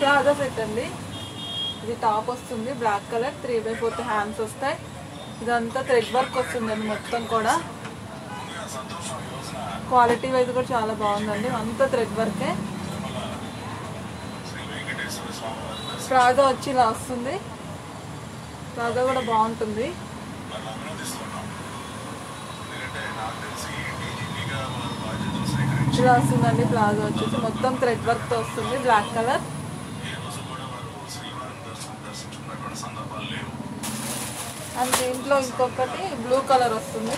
palazzo set అండి ఇది top వస్తుంది black colour three by fourth hands వస్తాయి ఇదంతా థ్రెడ్ వర్క్ వస్తుందండి మొత్తం కూడా క్వాలిటీ వైజ్ కూడా చాలా బాగుందండి అంతా థ్రెడ్ వర్కే ప్లాజా వచ్చి ఇలా వస్తుంది ప్లాజా కూడా బాగుంటుంది ఇలా వస్తుందండి ప్లాజా వచ్చేసి మొత్తం థ్రెడ్ వర్క్ తో వస్తుంది బ్లాక్ కలర్ అండ్ దీంట్లో ఇంకొకటి బ్లూ కలర్ వస్తుంది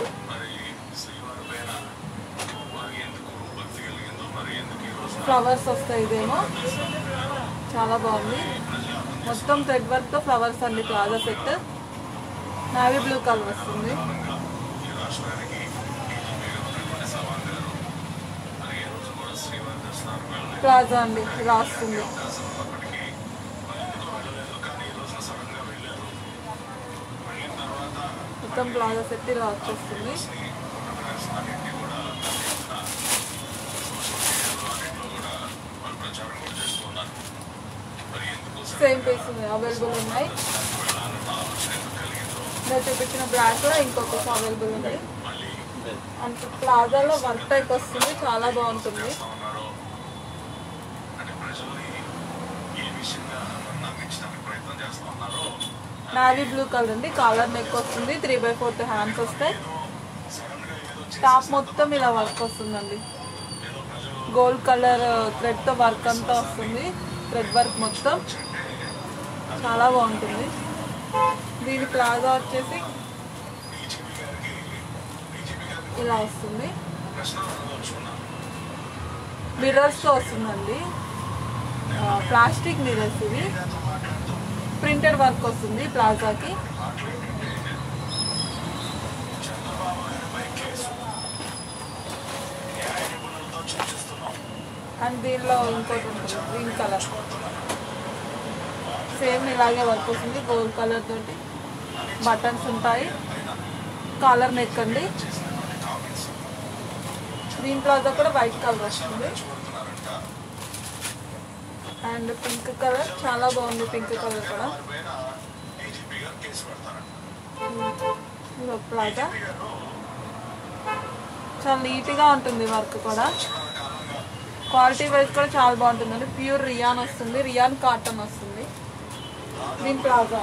ఫ్లవర్స్ వస్తాయి ఇదేమో చాలా బాగుంది మొత్తం థ్రెడ్ వర్క్ తో ఫ్లవర్స్ అండి palazzo set navy blue colour వస్తుంది ప్లాజా అండి ఇలా వస్తుంది మొత్తం ప్లాజా సెట్ ఇలా వచ్చేస్తుంది సేమ్ పీస్ ఉన్నాయి అవైలబుల్ ఉన్నాయి నేను చూపించిన బ్లాక్ కూడా ఇంకొక అవైలబుల్ ఉంది అంత ప్లాజాలో వర్క్ టైప్ వస్తుంది చాలా బాగుంటుంది నావీ బ్లూ కలర్ అండి కాలర్ నెక్ వస్తుంది త్రీ బై ఫోర్త్ హ్యాండ్స్ వస్తాయి టాప్ మొత్తం ఇలా వర్క్ వస్తుందండి గోల్డ్ కలర్ థ్రెడ్తో వర్క్ అంతా వస్తుంది థ్రెడ్ వర్క్ మొత్తం చాలా బాగుంటుంది దీని ప్లాజా వచ్చేసి ఇలా వస్తుంది మిర్రర్స్తో వస్తుందండి ఆ, ప్లాస్టిక్ మిర్రర్స్ ఇవి ప్రింటెడ్ వర్క్ వస్తుంది ప్లాజాకి అండ్ దీనిలో ఇంకోటి ఉంటుంది గ్రీన్ కలర్ సేమ్ ఇలాగే వర్క్ వస్తుంది గోల్డ్ కలర్ తోటి బటన్స్ ఉంటాయి కాలర్ నెక్ అండి దీని ప్లాజా కూడా వైట్ కలర్ వస్తుంది అండ్ పింక్ కలర్ చాలా బాగుంది పింక్ కలర్ కూడా ఇది ఒక ప్లాజా చాలా నీట్గా ఉంటుంది వర్క్ కూడా క్వాలిటీ వైజ్ కూడా చాలా బాగుంటుందండి ప్యూర్ రియాన్ వస్తుంది రియాన్ కాటన్ వస్తుంది దీని ప్లాజా